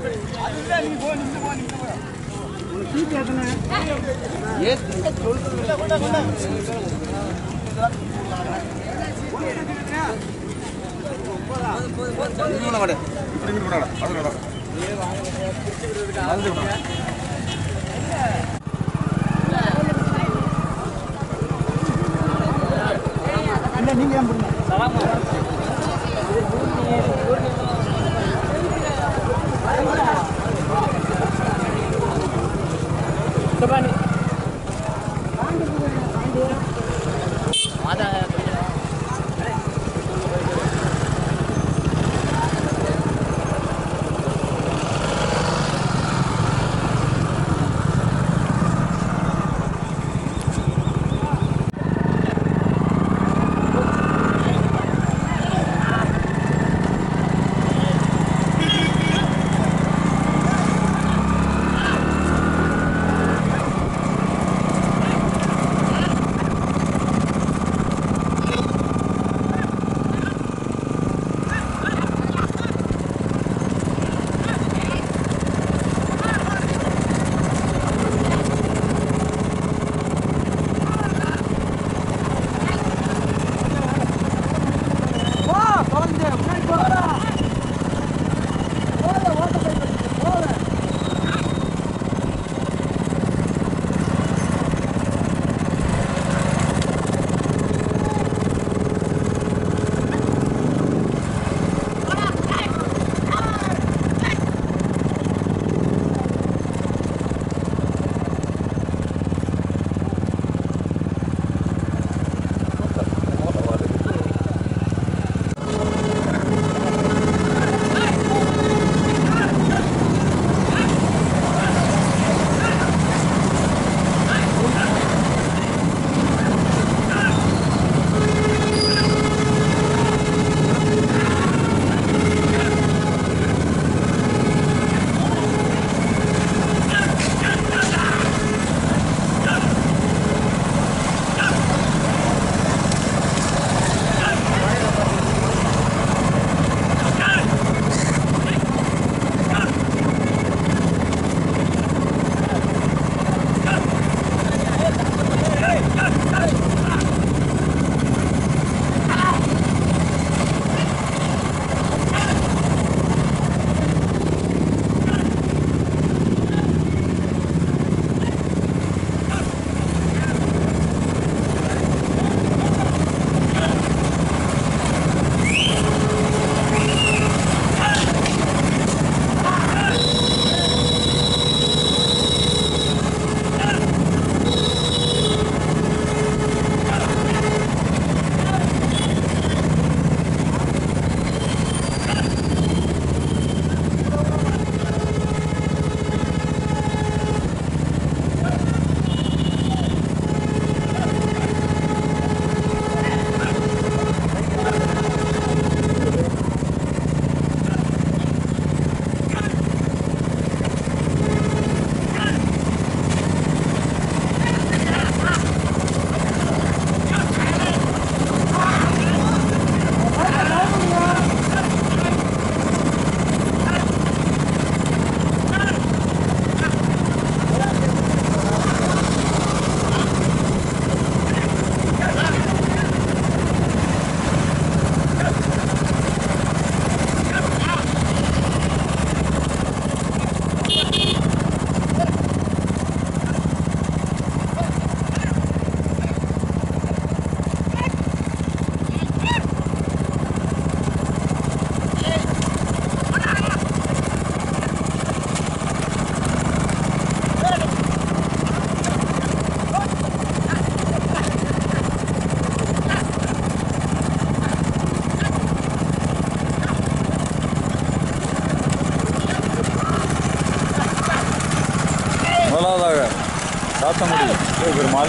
முதலாவதாக சாத்தங்குடி பெருமாள்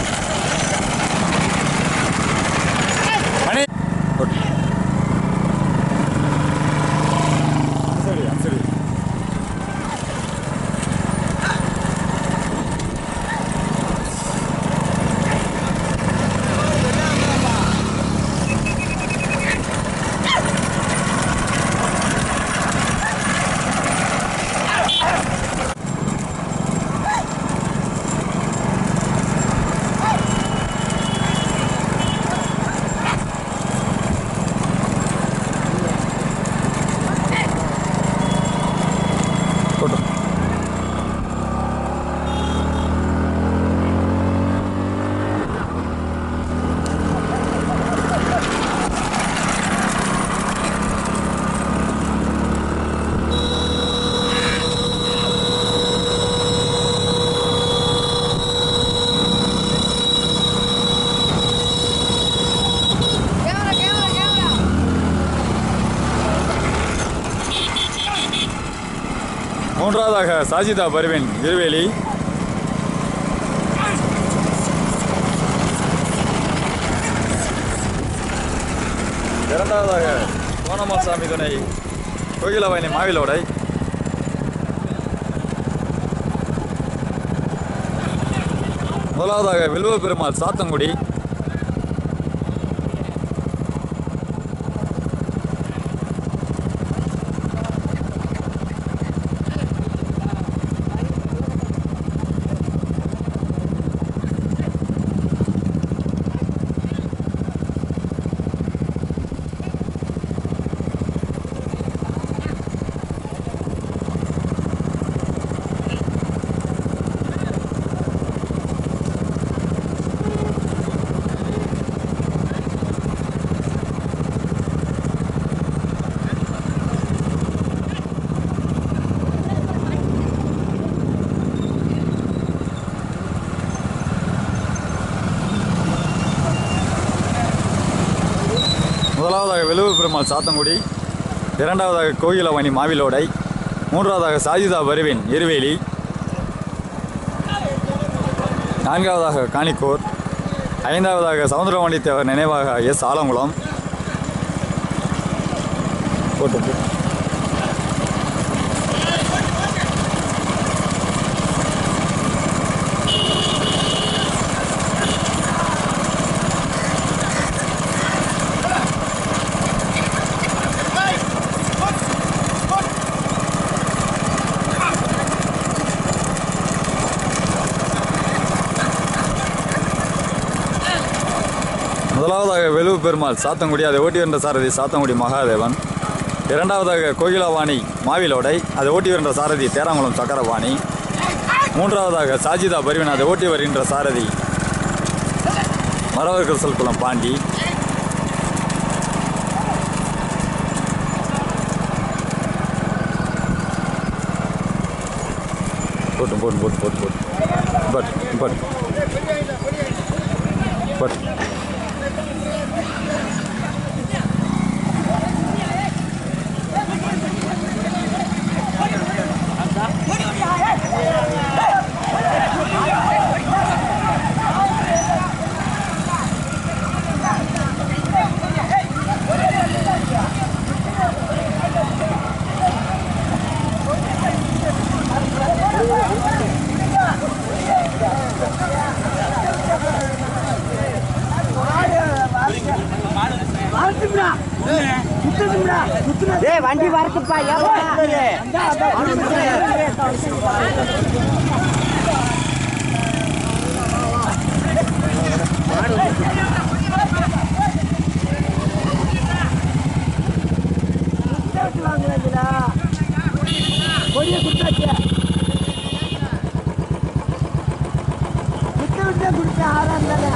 மணி சரி சரி மூன்றாவதாக சாஜிதா பர்வீன் இருவேலி இரண்டாவதாக கோணமாசாமி துணை கோகிலவாணி மாவிலோடை முதலாவதாக வில்வ பெருமாள் சாத்தங்குடி முதலாவதாக விழுவு பெருமாள் சாத்தங்குடி இரண்டாவதாக கோயிலவாணி மாவிலோடை மூன்றாவதாக சாஜிதா பருவின் எருவேலி நான்காவதாக காணிக்கூர் ஐந்தாவதாக சவுந்தரவாணி தேவர் நினைவாக எஸ் ஆலங்குளம் போட்டு போ. முதலாவதாக வெலுவு பெருமாள் சாத்தங்குடி அதை ஓட்டி வந்த சாரதி சாத்தங்குடி மகாதேவன் இரண்டாவதாக கோகிலாவாணி மாவிலோடை அதை ஓட்டி வருகின்ற சாரதி தேராங்குளம் சக்கரபாணி மூன்றாவதாக சாஜிதா பரிவன் அதை ஓட்டி வருகின்ற சாரதி மரவர் கிருசல் குளம் பாண்டி போட்டு போட்டு போட்டு போட்டு போட்டு பட் பட் பட் ஏய் வண்டி வரத்துப்பா கொடிய குத்தாச்சு விட்டு விட்டு குடிச்ச ஆறாம் தானே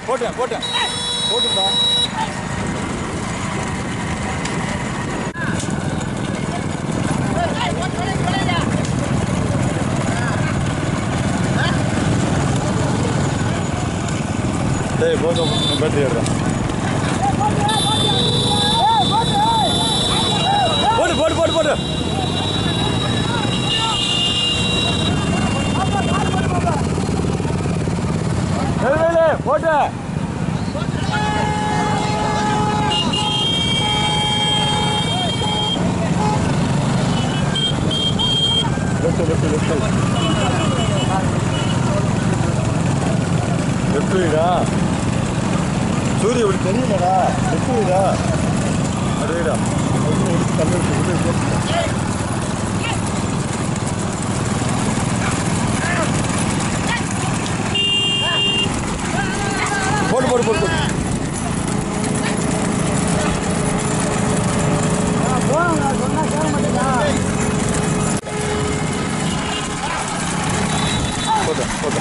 போட்டேன் போட்டேன் போட்டுப்பா டேய் போதும் பேட்டரி எடுறேன் போடு போடு போடு போடு நெல்வேலி போட்டு லெஃப்ட் லெஃப்ட் லெஃப்ட் லெஃப்ட் வீடா சூரிய இப்படி தெரியலடா லெஃப்ட் வீடா அது வீடா போட்டு போட்டு போட்டு போட்டு போங்க சொன்னா கேட்க மாட்டேங்க போட்டு போட்டு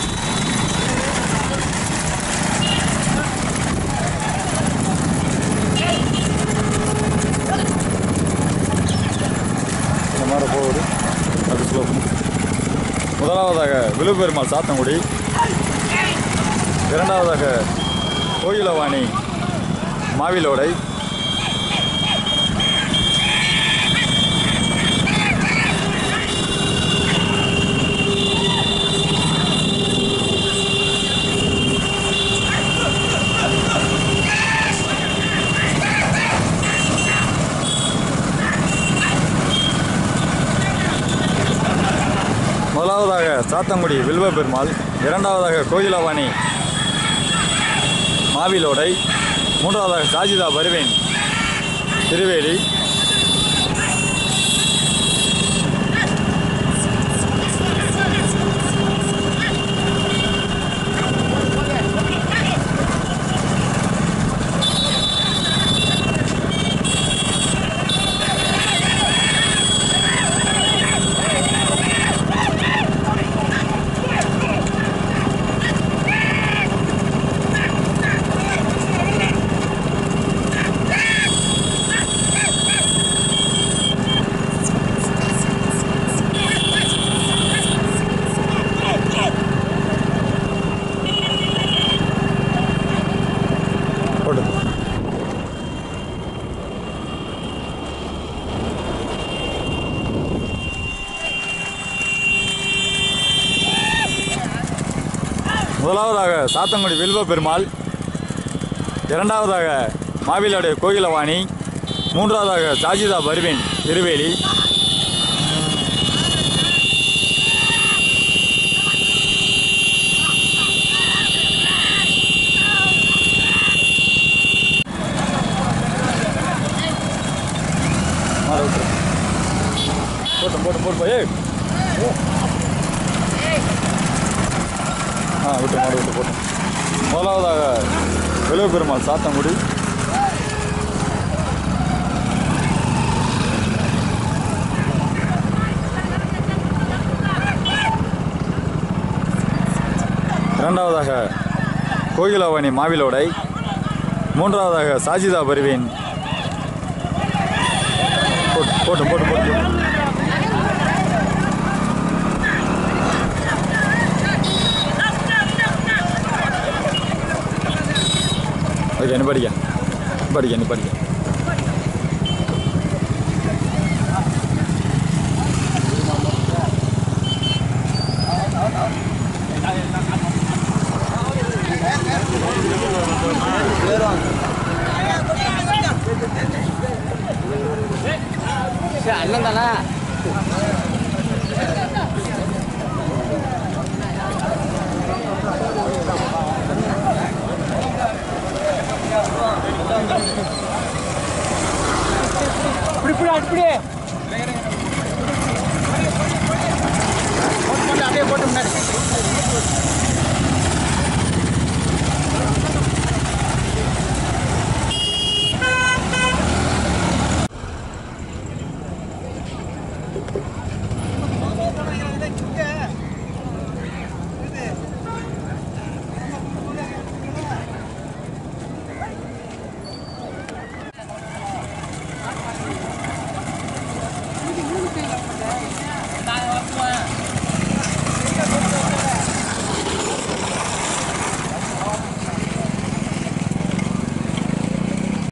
இந்த மாதிரி போகுது அது ஸ்லோப் முதலாவதாக விழுப்பெருமாள் சாத்தங்குடி இரண்டாவதாக கோயிலவாணி மாவிலோடை முதலாவதாக சாத்தங்குடி வில்வ பெருமாள் இரண்டாவதாக கோயிலவாணி மாவிலோடை மூன்றாவதாக சாஜிதா பருவேன் திருவேலி போட்டு முதலாவதாக சாத்தங்குடி வில்வ பெருமாள் இரண்டாவதாக மாவிலாடைய கோகிலவாணி மூன்றாவதாக சாஜிதா பருவின் திருவேலி மாற விட்டுரு. போட்டும் போட்டும் போட்டு போய் ஆ விட்டு மாடு விட்டு போட்டோம் முதலாவதாக விளைவு பெருமாள் சாத்தங்குடி இரண்டாவதாக கோகிலாவணி மாவிலோடை மூன்றாவதாக சாஜிதா பருவின் போட்டு போட்டு போட்டு போட்டு ஓகே நீ படிக்க படிக்க நீ படிக்க அண்ணன் தானே இப்படி இப்படி அப்படி போட்டு போட்டு அப்படியே போட்டு முன்னாடி